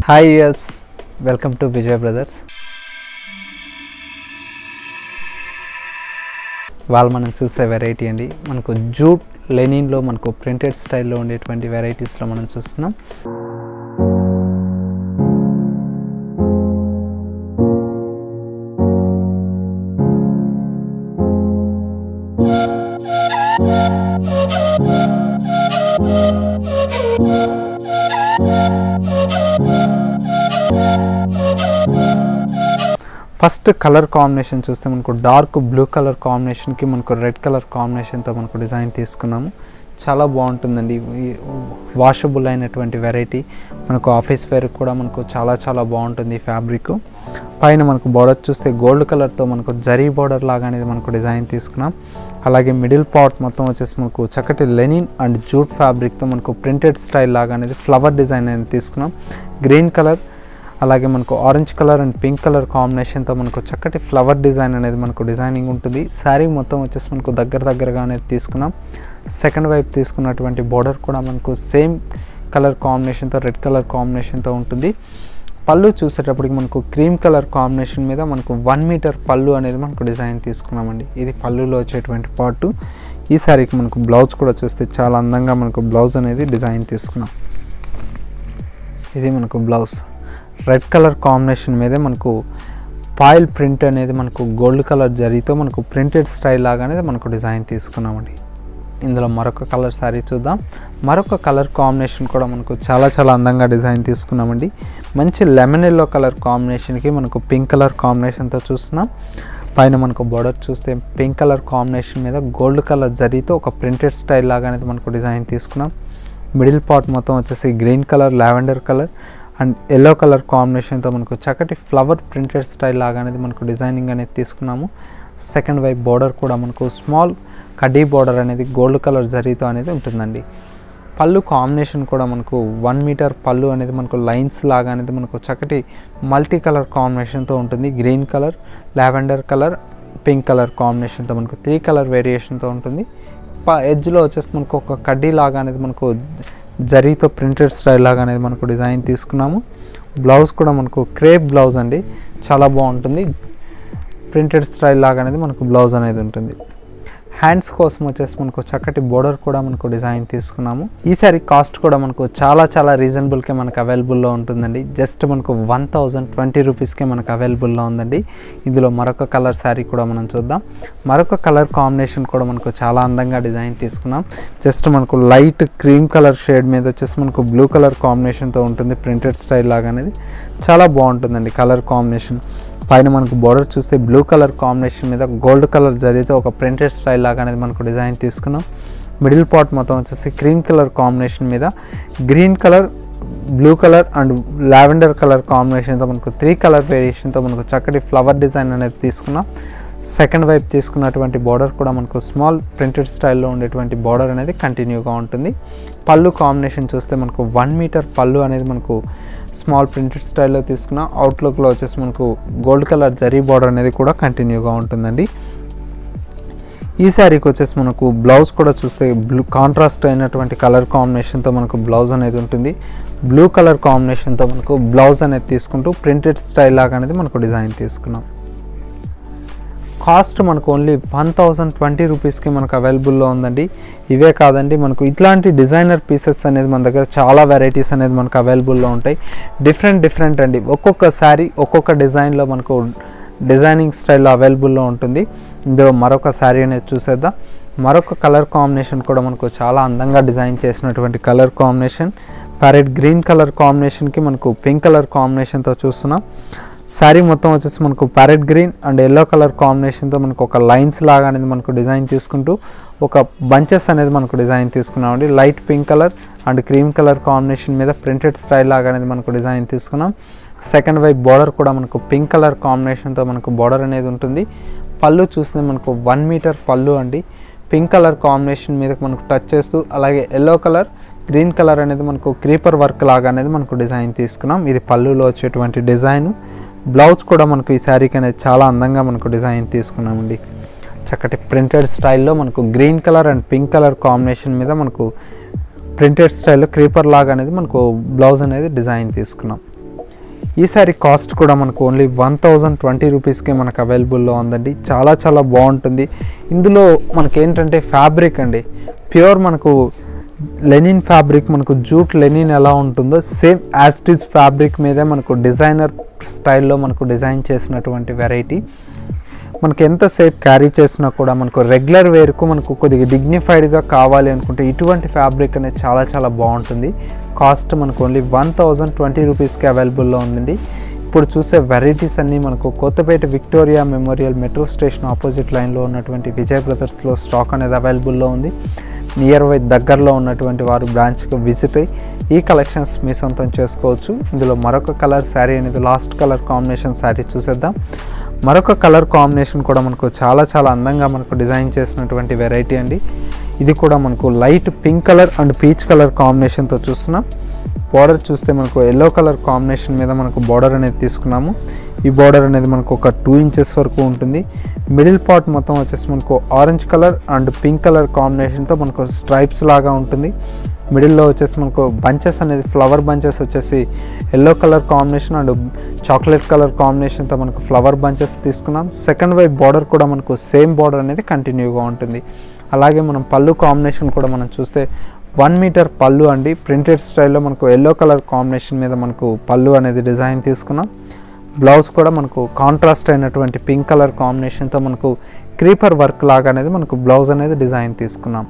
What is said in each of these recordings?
hi yes welcome to Vijay brothers వాళ్ళు మనం చూసే వెరైటీ అండి మనకు జూట్ లెనిన్లో మనకు ప్రింటెడ్ స్టైల్లో ఉండేటువంటి వెరైటీస్లో మనం చూస్తున్నాం ఫస్ట్ కలర్ కాంబినేషన్ చూస్తే మనకు డార్క్ బ్లూ కలర్ కాంబినేషన్కి మనకు రెడ్ కలర్ కాంబినేషన్తో మనకు డిజైన్ తీసుకున్నాము చాలా బాగుంటుందండి వాషబుల్ అయినటువంటి వెరైటీ మనకు ఆఫీస్ వేర్ కూడా మనకు చాలా చాలా బాగుంటుంది ఫ్యాబ్రిక్ పైన మనకు బార్డర్ చూస్తే గోల్డ్ కలర్తో మనకు జరీ బార్డర్ లాగా అనేది మనకు డిజైన్ తీసుకున్నాం అలాగే మిడిల్ పార్ట్ మొత్తం వచ్చేసి మనకు చక్కటి లెనిన్ అండ్ జూట్ ఫ్యాబ్రిక్తో మనకు ప్రింటెడ్ స్టైల్ లాగా అనేది ఫ్లవర్ డిజైన్ అనేది తీసుకున్నాం గ్రీన్ కలర్ అలాగే మనకు orange colour and pink colour కాంబినేషన్తో మనకు చక్కటి ఫ్లవర్ డిజైన్ అనేది మనకు డిజైనింగ్ ఉంటుంది శారీ మొత్తం వచ్చేసి మనకు దగ్గర దగ్గరగా అనేది తీసుకున్నాం సెకండ్ వైపు తీసుకున్నటువంటి బార్డర్ కూడా మనకు సేమ్ కలర్ కాంబినేషన్తో రెడ్ కలర్ కాంబినేషన్తో ఉంటుంది పళ్ళు చూసేటప్పటికి మనకు క్రీమ్ కలర్ కాంబినేషన్ మీద మనకు వన్ మీటర్ పళ్ళు అనేది మనకు డిజైన్ తీసుకున్నామండి ఇది పళ్ళులో వచ్చేటువంటి పార్టు ఈ శారీకి మనకు బ్లౌజ్ కూడా చూస్తే చాలా అందంగా మనకు బ్లౌజ్ అనేది డిజైన్ తీసుకున్నాం ఇది మనకు బ్లౌజ్ రెడ్ కలర్ కాంబినేషన్ మీదే మనకు పాయిల్ ప్రింట్ అనేది మనకు గోల్డ్ కలర్ జరీతో మనకు ప్రింటెడ్ స్టైల్ లాగా అనేది మనకు డిజైన్ తీసుకున్నామండి ఇందులో మరొక కలర్ శారీ చూద్దాం మరొక కలర్ కాంబినేషన్ కూడా మనకు చాలా చాలా అందంగా డిజైన్ తీసుకున్నామండి మంచి లెమన్ ఎల్లో కలర్ కాంబినేషన్కి మనకు పింక్ కలర్ కాంబినేషన్తో చూస్తున్నాం పైన మనకు బార్డర్ చూస్తే పింక్ కలర్ కాంబినేషన్ మీద గోల్డ్ కలర్ జరీతో ఒక ప్రింటెడ్ స్టైల్ లాగా అనేది మనకు డిజైన్ తీసుకున్నాం మిడిల్ పార్ట్ మొత్తం వచ్చేసి green colour lavender colour and yellow colour కాంబినేషన్తో మనకు చక్కటి ఫ్లవర్ ప్రింటెడ్ స్టైల్ లాగా అనేది మనకు డిజైనింగ్ అనేది తీసుకున్నాము సెకండ్ వైపు బార్డర్ కూడా మనకు స్మాల్ కడ్డీ బార్డర్ అనేది గోల్డ్ కలర్ జరీతో అనేది ఉంటుందండి పళ్ళు కాంబినేషన్ కూడా మనకు వన్ మీటర్ పళ్ళు అనేది మనకు లైన్స్ లాగా అనేది మనకు చక్కటి మల్టీ కలర్ కాంబినేషన్తో ఉంటుంది green colour lavender colour pink colour కాంబినేషన్తో మనకు త్రీ కలర్ వేరియేషన్తో ఉంటుంది ఎడ్జ్లో వచ్చేసి మనకు ఒక కడ్డీ లాగా అనేది మనకు జరీతో ప్రింటెడ్ స్టైల్ లాగా అనేది మనకు డిజైన్ తీసుకున్నాము బ్లౌజ్ కూడా మనకు క్రేప్ బ్లౌజ్ అండి చాలా బాగుంటుంది ప్రింటెడ్ స్టైల్ లాగా అనేది మనకు బ్లౌజ్ అనేది ఉంటుంది హ్యాండ్స్ కోసం వచ్చేసి మనకు చక్కటి బోర్డర్ కూడా మనకు డిజైన్ తీసుకున్నాము ఈ సారీ కాస్ట్ కూడా మనకు చాలా చాలా రీజనబుల్కే మనకు అవైలబుల్లో ఉంటుందండి జస్ట్ మనకు వన్ థౌజండ్ ట్వంటీ రూపీస్కే మనకు అవైలబుల్లో ఉందండి ఇందులో మరొక కలర్ శారీ కూడా మనం చూద్దాం మరొక కలర్ కాంబినేషన్ కూడా మనకు చాలా అందంగా డిజైన్ తీసుకున్నాం జస్ట్ మనకు లైట్ క్రీమ్ కలర్ షేడ్ మీద వచ్చేసి మనకు బ్లూ కలర్ కాంబినేషన్తో ఉంటుంది ప్రింటెడ్ స్టైల్ లాగా అనేది చాలా బాగుంటుందండి కలర్ కాంబినేషన్ పైన మనకు బార్డర్ చూస్తే బ్లూ కలర్ కాంబినేషన్ మీద గోల్డ్ కలర్ జరిగితే ఒక ప్రింటెడ్ స్టైల్ లాగా అనేది మనకు డిజైన్ తీసుకున్నాం మిడిల్ పార్ట్ మొత్తం వచ్చేసి క్రీమ్ కలర్ కాంబినేషన్ మీద green colour blue colour and lavender colour కాంబినేషన్తో మనకు త్రీ కలర్ వేరియేషన్తో మనకు చక్కటి ఫ్లవర్ డిజైన్ అనేది తీసుకున్నాం సెకండ్ వైపు తీసుకున్నటువంటి బార్డర్ కూడా మనకు స్మాల్ ప్రింటెడ్ స్టైల్లో ఉండేటువంటి బార్డర్ అనేది కంటిన్యూగా ఉంటుంది పళ్ళు కాంబినేషన్ చూస్తే మనకు వన్ మీటర్ పళ్ళు అనేది మనకు స్మాల్ ప్రింటెడ్ స్టైల్లో తీసుకున్న అవుట్లుక్లో వచ్చేసి మనకు గోల్డ్ కలర్ జరీ బార్డర్ అనేది కూడా కంటిన్యూగా ఉంటుందండి ఈ శారీకి వచ్చేసి మనకు బ్లౌజ్ కూడా చూస్తే బ్లూ కాంట్రాస్ట్ అయినటువంటి కలర్ కాంబినేషన్తో మనకు బ్లౌజ్ అనేది ఉంటుంది బ్లూ కలర్ కాంబినేషన్తో మనకు బ్లౌజ్ అనేది తీసుకుంటూ ప్రింటెడ్ స్టైల్ లాగా అనేది మనకు డిజైన్ తీసుకున్నాం కాస్ట్ మనకు ఓన్లీ వన్ థౌజండ్ ట్వంటీ రూపీస్కి మనకు అవైలబుల్లో ఉందండి ఇవే కాదండి మనకు ఇట్లాంటి డిజైనర్ పీసెస్ అనేది మన దగ్గర చాలా వెరైటీస్ అనేది మనకు అవైలబుల్లో ఉంటాయి డిఫరెంట్ డిఫరెంట్ అండి ఒక్కొక్క శారీ ఒక్కొక్క డిజైన్లో మనకు డిజైనింగ్ స్టైల్లో అవైలబుల్లో ఉంటుంది ఇందులో మరొక శారీ అనేది చూసేద్దాం మరొక కలర్ కాంబినేషన్ కూడా మనకు చాలా అందంగా డిజైన్ చేసినటువంటి colour combination parrot green colour కాంబినేషన్కి మనకు పింక్ కలర్ కాంబినేషన్తో చూస్తున్నాం శారీ మొత్తం వచ్చేసి మనకు parrot green and yellow colour కాంబినేషన్తో మనకు ఒక లైన్స్ లాగా అనేది మనకు డిజైన్ తీసుకుంటూ ఒక బంచెస్ అనేది మనకు డిజైన్ తీసుకున్నామండి light pink colour and cream colour combination మీద ప్రింటెడ్ స్టైల్ లాగా అనేది మనకు డిజైన్ తీసుకున్నాం సెకండ్ వైపు బార్డర్ కూడా మనకు పింక్ కలర్ కాంబినేషన్తో మనకు బార్డర్ అనేది ఉంటుంది పళ్ళు చూస్తే మనకు వన్ మీటర్ పళ్ళు అండి పింక్ కలర్ కాంబినేషన్ మీద మనకు టచ్ చేస్తూ అలాగే ఎల్లో కలర్ గ్రీన్ కలర్ అనేది మనకు క్రీపర్ వర్క్ లాగా అనేది మనకు డిజైన్ తీసుకున్నాం ఇది పళ్ళులో వచ్చేటువంటి డిజైన్ బ్లౌజ్ కూడా మనకు ఈ శారీకి అనేది చాలా అందంగా మనకు డిజైన్ తీసుకున్నామండి చక్కటి ప్రింటెడ్ స్టైల్లో మనకు green colour and pink colour combination మీద మనకు ప్రింటెడ్ స్టైల్లో క్రీపర్ లాగా అనేది మనకు బ్లౌజ్ అనేది డిజైన్ తీసుకున్నాం ఈ సారీ కాస్ట్ కూడా మనకు ఓన్లీ వన్ థౌజండ్ ట్వంటీ రూపీస్కే మనకు అవైలబుల్లో ఉందండి చాలా చాలా బాగుంటుంది ఇందులో మనకి ఏంటంటే ఫ్యాబ్రిక్ అండి ప్యూర్ మనకు లెనిన్ ఫ్యాబ్రిక్ మనకు జూట్ లెనిన్ ఎలా ఉంటుందో సేమ్ యాస్టిజ్ ఫ్యాబ్రిక్ మీదే మనకు డిజైనర్ స్టైల్లో మనకు డిజైన్ చేసినటువంటి వెరైటీ మనకి ఎంతసేపు క్యారీ చేసినా కూడా మనకు రెగ్యులర్ వేర్కు మనకు కొద్దిగా డిగ్నిఫైడ్గా కావాలి అనుకుంటే ఇటువంటి ఫ్యాబ్రిక్ అనేది చాలా చాలా బాగుంటుంది కాస్ట్ మనకు ఓన్లీ వన్ థౌజండ్ ట్వంటీ రూపీస్కి అవైలబుల్లో ఉందండి ఇప్పుడు చూసే వెరైటీస్ అన్నీ మనకు Kothapet Victoria Memorial metro station opposite లైన్లో ఉన్నటువంటి విజయ్ బ్రదర్స్లో స్టాక్ అనేది అవైలబుల్లో ఉంది నియర్ బై దగ్గరలో ఉన్నటువంటి వారు బ్రాంచ్కి విజిట్ అయ్యి ఈ కలెక్షన్స్ మీ సొంతం చేసుకోవచ్చు ఇందులో మరొక కలర్ శారీ అనేది లాస్ట్ కలర్ కాంబినేషన్ శారీ చూసేద్దాం మరొక కలర్ కాంబినేషన్ కూడా మనకు చాలా చాలా అందంగా మనకు డిజైన్ చేసినటువంటి వెరైటీ అండి ఇది కూడా మనకు light pink colour and peach colour కాంబినేషన్తో చూస్తున్నాం బార్డర్ చూస్తే మనకు ఎల్లో కలర్ కాంబినేషన్ మీద మనకు బార్డర్ అనేది తీసుకున్నాము ఈ బార్డర్ అనేది మనకు ఒక టూ ఇంచెస్ వరకు ఉంటుంది మిడిల్ పార్ట్ మొత్తం వచ్చేసి మనకు orange colour and pink colour కాంబినేషన్తో మనకు స్ట్రైప్స్ లాగా ఉంటుంది మిడిల్లో వచ్చేసి మనకు బంచెస్ అనేది ఫ్లవర్ బంచెస్ వచ్చేసి yellow colour combination and chocolate colour కాంబినేషన్తో మనకు ఫ్లవర్ బంచెస్ తీసుకున్నాం సెకండ్ వైపు బార్డర్ కూడా మనకు సేమ్ బార్డర్ అనేది కంటిన్యూగా ఉంటుంది అలాగే మనం పళ్ళు కాంబినేషన్ కూడా మనం చూస్తే వన్ మీటర్ పళ్ళు అండి ప్రింటెడ్ స్టైల్లో మనకు ఎల్లో కలర్ కాంబినేషన్ మీద మనకు పళ్ళు అనేది డిజైన్ తీసుకున్నాం బ్లౌజ్ కూడా మనకు కాంట్రాస్ట్ అయినటువంటి పింక్ కలర్ కాంబినేషన్తో మనకు క్రీపర్ వర్క్ లాగా అనేది మనకు బ్లౌజ్ అనేది డిజైన్ తీసుకున్నాం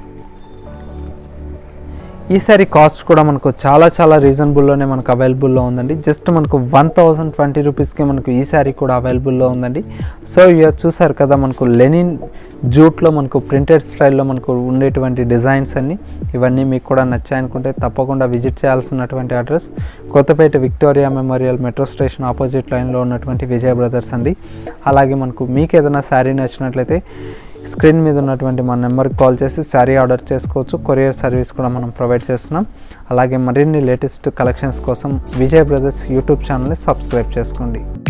ఈ సారీ కాస్ట్ కూడా మనకు చాలా చాలా రీజనబుల్లోనే మనకు అవైలబుల్లో ఉందండి జస్ట్ మనకు వన్ థౌజండ్ ట్వంటీ రూపీస్కి మనకు ఈ సారీ కూడా అవైలబుల్లో ఉందండి సో ఇక చూసారు కదా మనకు లెనిన్ జూట్లో మనకు ప్రింటెడ్ స్టైల్లో మనకు ఉండేటువంటి డిజైన్స్ అన్ని ఇవన్నీ మీకు కూడా నచ్చాయనుకుంటే తప్పకుండా విజిట్ చేయాల్సినటువంటి address Kothapet Victoria Memorial metro station opposite లైన్లో ఉన్నటువంటి విజయ్ బ్రదర్స్ అండి అలాగే మనకు మీకు ఏదైనా శారీ నచ్చినట్లయితే స్క్రీన్ మీద ఉన్నటువంటి మన నెంబర్కి కాల్ చేసి శారీ ఆర్డర్ చేసుకోవచ్చు కొరియర్ సర్వీస్ కూడా మనం ప్రొవైడ్ చేస్తున్నాం అలాగే మరిన్ని లేటెస్ట్ కలెక్షన్స్ కోసం విజయ్ బ్రదర్స్ యూట్యూబ్ ఛానల్ని సబ్స్క్రైబ్ చేసుకోండి